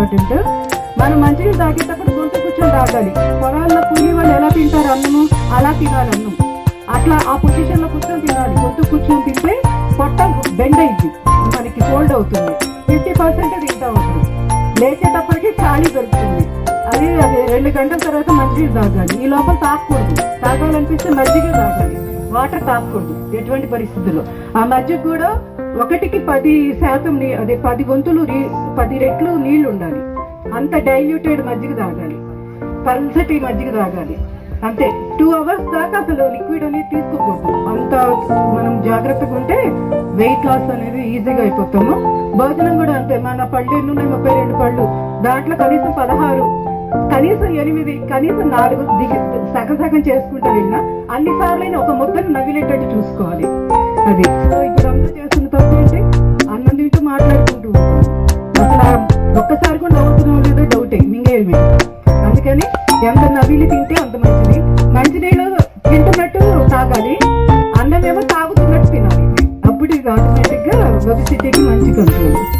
Important మనం మంచినీళ్ళు తాగేటప్పుడు గొంతు కూర్చొని తాగాలి పొలాల్లో కూలి వాళ్ళు ఎలా తింటారు అన్నము అలా తినాలి అన్నం అట్లా ఆ పొజిషన్ లో కూర్చొని తినాలి గొంతు కూర్చొని తింటే పొట్ట బెండ్ అయింది మనకి ఫోల్డ్ అవుతుంది ఫిఫ్టీ పర్సెంట్ తింటా ఉంటుంది లేచేటప్పటికి ఖాళీ దొరుకుతుంది అది అది రెండు గంటల తర్వాత మంచినీళ్ళు తాగాలి ఈ లోపల తాగకూడదు తాగాలనిపిస్తే మజ్జిగ తాగాలి వాటర్ తాగకూడదు ఎటువంటి పరిస్థితుల్లో ఆ మజ్జిగ కూడా ఒకటికి పది శాతం నీ- అదే పది గొంతులు నీ- పది రెట్లు నీళ్లు ఉండాలి అంత డైల్యూటెడ్ మజ్జిగ తాగాలి పల్సటి మజ్జిగ తాగాలి అంతే టూ అవర్స్ దాకా అసలు లిక్విడ్ అనేది తీసుకోకూడదు అంత మనం జాగ్రత్తగా ఉంటే వెయిట్ లాస్ అనేది ఈజీగా అయిపోతాము భోజనం కూడా అంతే మన పళ్ళు ఎన్ని ఉన్నాయి ముప్పై రెండు పళ్ళు దాంట్లో కనీసం పదహారు కనీసం ఎనిమిది కనీసం నాలుగు దిగి సగం సగం చేసుకుంటూ వెళ్ళినా అన్ని సార్లు ఒక ముద్దను నవ్విలేటట్టు చూసుకోవాలి అది సో ఇప్పుడు అందరూ చేస్తున్న తప్పు ఏంటి అన్నం తింటూ మాట్లాడుకుంటూ ఉంటారు. అసలు ఒక్కసారి కూడా నవ్వుతున్నాం లేదో డౌటే మింగేయడమే అందుకని ఎంత నవ్విలి తింటే అంత మంచిది మంచినీళ్ళు తింటున్నట్టు తాగాలి అన్నం ఏమో తాగుతున్నట్టు తినాలి అప్పుడు ఇది ఆటోమేటిక్ గా ఒబిసిటీకి మంచి కంట్రోల్